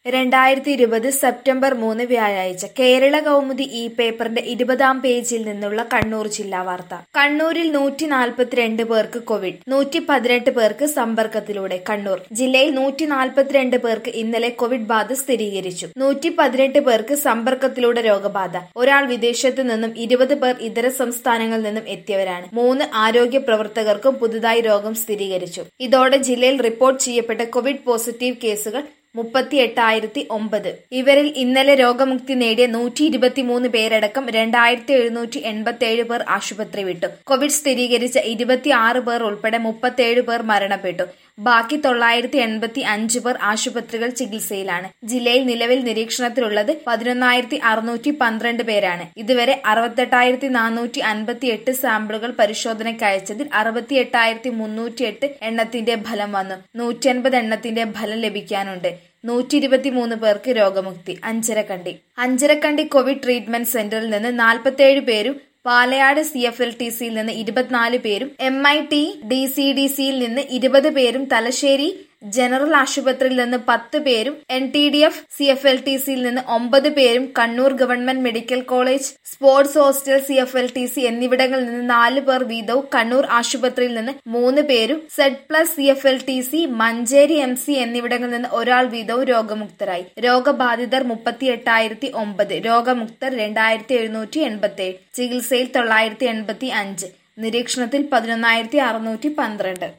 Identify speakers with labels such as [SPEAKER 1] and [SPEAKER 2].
[SPEAKER 1] രണ്ടായിരത്തി ഇരുപത് സെപ്റ്റംബർ മൂന്ന് വ്യാഴാഴ്ച കേരള കൗമുദി ഈ പേപ്പറിന്റെ ഇരുപതാം പേജിൽ നിന്നുള്ള കണ്ണൂർ ജില്ലാ വാർത്ത കണ്ണൂരിൽ നൂറ്റി നാൽപ്പത്തിരണ്ട് പേർക്ക് കോവിഡ് നൂറ്റി പതിനെട്ട് പേർക്ക് സമ്പർക്കത്തിലൂടെ കണ്ണൂർ ജില്ലയിൽ നൂറ്റി നാൽപ്പത്തിരണ്ട് പേർക്ക് ഇന്നലെ കോവിഡ് ബാധ സ്ഥിരീകരിച്ചു നൂറ്റി പതിനെട്ട് പേർക്ക് സമ്പർക്കത്തിലൂടെ രോഗബാധ ഒരാൾ വിദേശത്തു നിന്നും ഇരുപത് പേർ ഇതര സംസ്ഥാനങ്ങളിൽ നിന്നും എത്തിയവരാണ് മൂന്ന് ആരോഗ്യ പ്രവർത്തകർക്കും പുതുതായി രോഗം സ്ഥിരീകരിച്ചു ഇതോടെ ജില്ലയിൽ റിപ്പോർട്ട് ചെയ്യപ്പെട്ട കോവിഡ് പോസിറ്റീവ് കേസുകൾ മുപ്പത്തി എട്ടായിരത്തി ഒമ്പത് ഇവരിൽ ഇന്നലെ രോഗമുക്തി നേടിയ നൂറ്റി ഇരുപത്തിമൂന്ന് പേരടക്കം രണ്ടായിരത്തി എഴുന്നൂറ്റി എൺപത്തി ഏഴ് പേർ ആശുപത്രി വിട്ടു കോവിഡ് സ്ഥിരീകരിച്ച ഇരുപത്തി ആറ് പേർ ഉൾപ്പെടെ മുപ്പത്തേഴ് പേർ മരണപ്പെട്ടു ബാക്കി തൊള്ളായിരത്തി എൺപത്തി അഞ്ച് പേർ ആശുപത്രികൾ ചികിത്സയിലാണ് ജില്ലയിൽ നിലവിൽ നിരീക്ഷണത്തിലുള്ളത് പതിനൊന്നായിരത്തി അറുന്നൂറ്റി പന്ത്രണ്ട് പേരാണ് ഇതുവരെ അറുപത്തെട്ടായിരത്തി നാനൂറ്റി അൻപത്തി എട്ട് സാമ്പിളുകൾ പരിശോധനയ്ക്ക് അയച്ചതിൽ അറുപത്തി എട്ടായിരത്തി മുന്നൂറ്റി എട്ട് എണ്ണത്തിന്റെ ഫലം വന്നു നൂറ്റി അൻപത് എണ്ണത്തിന്റെ ഫലം ലഭിക്കാനുണ്ട് നൂറ്റി ഇരുപത്തിമൂന്ന് പേർക്ക് രോഗമുക്തി അഞ്ചരക്കണ്ടി അഞ്ചരക്കണ്ടി കോവിഡ് ട്രീറ്റ്മെന്റ് സെന്ററിൽ നിന്ന് നാൽപ്പത്തേഴ് പേരും Palayad C F L T സിയിൽ നിന്ന് ഇരുപത്തിനാല് പേരും M I T D C D സിയിൽ നിന്ന് ഇരുപത് പേരും തലശ്ശേരി ജനറൽ ആശുപത്രിയിൽ നിന്ന് പത്ത് പേരും N T D F C F L T സിയിൽ നിന്ന് ഒമ്പത് പേരും Kannur government medical college sports hostel C F L T C എന്നിവിടങ്ങളിൽ നിന്ന് നാല് പേർ വീതവും കണ്ണൂർ ആശുപത്രിയിൽ നിന്ന് മൂന്ന് പേരും Z plus C F L T C Manjeri M C എന്നിവിടങ്ങളിൽ നിന്ന് ഒരാൾ വീതവും രോഗമുക്തരായി രോഗബാധിതർ മുപ്പത്തി എട്ടായിരത്തി ഒമ്പത് രോഗമുക്തർ രണ്ടായിരത്തി എഴുന്നൂറ്റി എൺപത്തി ഏഴ് ചികിത്സയിൽ തൊള്ളായിരത്തി എൺപത്തി അഞ്ച് നിരീക്ഷണത്തിൽ പതിനൊന്നായിരത്തി അറുന്നൂറ്റി പന്ത്രണ്ട്